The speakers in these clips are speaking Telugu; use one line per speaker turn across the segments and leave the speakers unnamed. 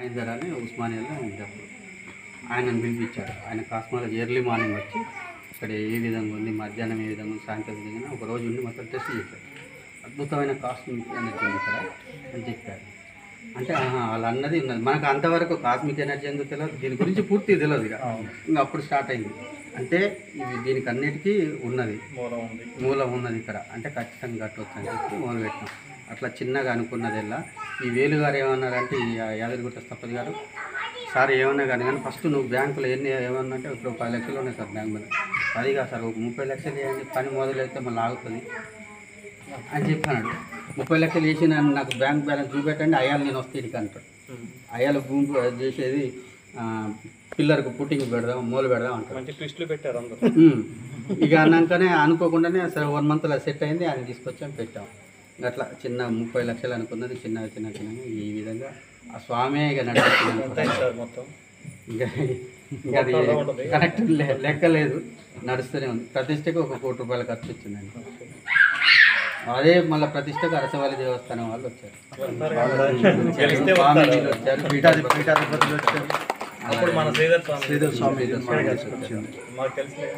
ఇద్దరని ఉస్మానియాలో ఇద్దరు ఆయనను పిలిపించాడు ఆయన కాస్మాలజీ ఎర్లీ మార్నింగ్ వచ్చి ఇక్కడ ఏ విధంగా ఉంది మధ్యాహ్నం ఏ విధంగా ఉంది సాయంత్రం ఏ విధంగా ఉంది, ఒక రోజు ఉండి మొత్తం టెస్ట్ చేశాడు అద్భుతమైన కాస్మిక్ ఎనర్జీ ఉంది ఇక్కడ అని చెప్పారు అంటే ఆహా, వాళ్ళు అన్నది ఉన్నది మనకు అంతవరకు కాస్మిక్ ఎనర్జీ ఎందుకు తెలియదు దీని గురించి పూర్తి తెలియదు ఇక ఇంకా అప్పుడు స్టార్ట్ అయింది అంటే ఇది దీనికి అన్నిటికీ ఉన్నది
మూలం ఉంది
మూలం ఉన్నది ఇక్కడ అంటే ఖచ్చితంగా కట్టవచ్చు అని చెప్పి మొదలు పెట్టినాం అట్లా చిన్నగా అనుకున్నదెల్లా ఈ వేలు గారు ఏమన్నారంటే ఈ యాదగిరిగుట్ట స్థపతి గారు సార్ ఏమన్నా కానీ కానీ ఫస్ట్ నువ్వు బ్యాంకులో ఎన్ని ఏమన్నా అంటే ఇప్పుడు పది లక్షలు ఉన్నాయి సార్ బ్యాంక్ మీద అది కాదు సార్ ఒక ముప్పై లక్షలు వేయండి పని మొదలైతే మళ్ళీ ఆగుతుంది అని చెప్పాడు ముప్పై లక్షలు వేసి నన్ను నాకు బ్యాంక్ బ్యాలెన్స్ చూపెట్టండి అయ్యాలు నేను వస్తే ఇడికి అంటాడు అయ్యాల భూమి చేసేది ఆ, పిల్లర్కు పుట్టింగ్ పెడదాం మూల పెడదాం అంటాడు
మంచి ట్విస్టులు పెట్టారు అందరూ
ఉమ్. ఇక అన్నాకనే అనుకోకుండానే సరే వన్ మంత్లో సెట్ అయింది ఆయన తీసుకొచ్చాం పెట్టాం అట్లా చిన్న ముప్పై లక్షలు అనుకున్నది చిన్న చిన్న చిన్న ఈ విధంగా ఆ స్వామి ఇక
ఎంత
నడిపించింది
అయింది సార్ మొత్తం
ఇంకా ఇంకా అది కరెక్ట్ లే- లెక్క లేదు నడుస్తూనే ఉంది ప్రతిష్టకి ఒక కోటి రూపాయల ఖర్చు వచ్చిందండి అదే మళ్ళీ ప్రతిష్టకు అరసవాలి దేవస్థానం వాళ్ళు వచ్చారు
గెలిస్తే
స్వామి
వస్తారు.
వీళ్ళు వచ్చారు పీఠాధి పీఠాధిపతులు వచ్చారు
అప్పుడు మన శ్రీధర్ స్వామి
శ్రీధర్ స్వామి స్వామి వచ్చింది
మాకు తెలిసిన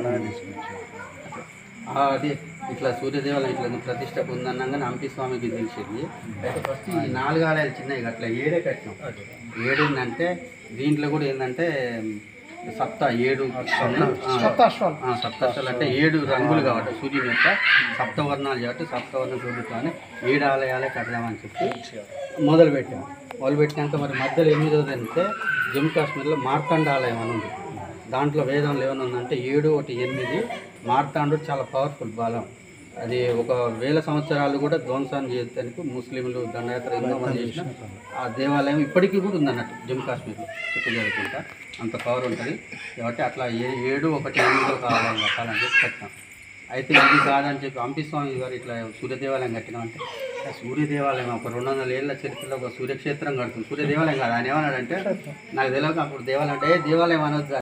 ఆ, అది ఇట్లా సూర్యదేవాలయం ఇట్లా నువ్వు ప్రతిష్టకు ఉందన్నాగానే హంపి స్వామికి తెలిసింది అయితే ఫస్ట్ ఈ నాలుగు ఆలయాలు చిన్నవి అట్లా ఏడే కట్టినాం ఏడు ఏంటంటే దీంట్లో కూడా ఏంటంటే సప్త ఏడు సప్తాశ్వాలు సప్తాశ్వాలు అంటే ఏడు రంగులు కాబట్టి సూర్యుని యొక్క సప్తవర్ణాలు కాబట్టి సప్తవర్ణ సూర్యుడు అని ఏడు ఆలయాలే కడదామని చెప్పి మొదలు పెట్టాం మొదలు పెట్టినాక మరి మధ్యలో ఎనిమిదోది అంటే జమ్మూ కాశ్మీర్లో మార్తాండ ఆలయం అని ఉంది దాంట్లో వేదంలో ఏమైనా ఉందంటే ఏడు ఒకటి ఎనిమిది మార్తాండు చాలా పవర్ఫుల్ బలం అది ఒక వేల సంవత్సరాలు కూడా ధ్వంసం చేయడానికి ముస్లింలు దండయాత్ర ఎన్నో మంది చేసిన ఆ దేవాలయం ఇప్పటికీ కూడా ఉందన్నట్టు జమ్మూ కాశ్మీర్లో చుట్టూ జరుగుతుంటా అంత పవర్ ఉంటుంది కాబట్టి అట్లా ఏ ఏడు ఒకటి ఎనిమిదిలో కావాలని కట్టాలని చెప్పి కట్టాం అయితే ఇది కాదని చెప్పి హంపి స్వామి గారు ఇట్లా సూర్య దేవాలయం కట్టినామంటే ఆ సూర్య దేవాలయం ఒక రెండు వందల ఏళ్ళ చరిత్రలో ఒక సూర్యక్షేత్రం కడుతుంది సూర్య దేవాలయం కాదు ఆయన ఏమన్నాడంటే నాకు తెలియక అప్పుడు దేవాలయం అంటే "ఏ, దేవాలయం అనొద్దు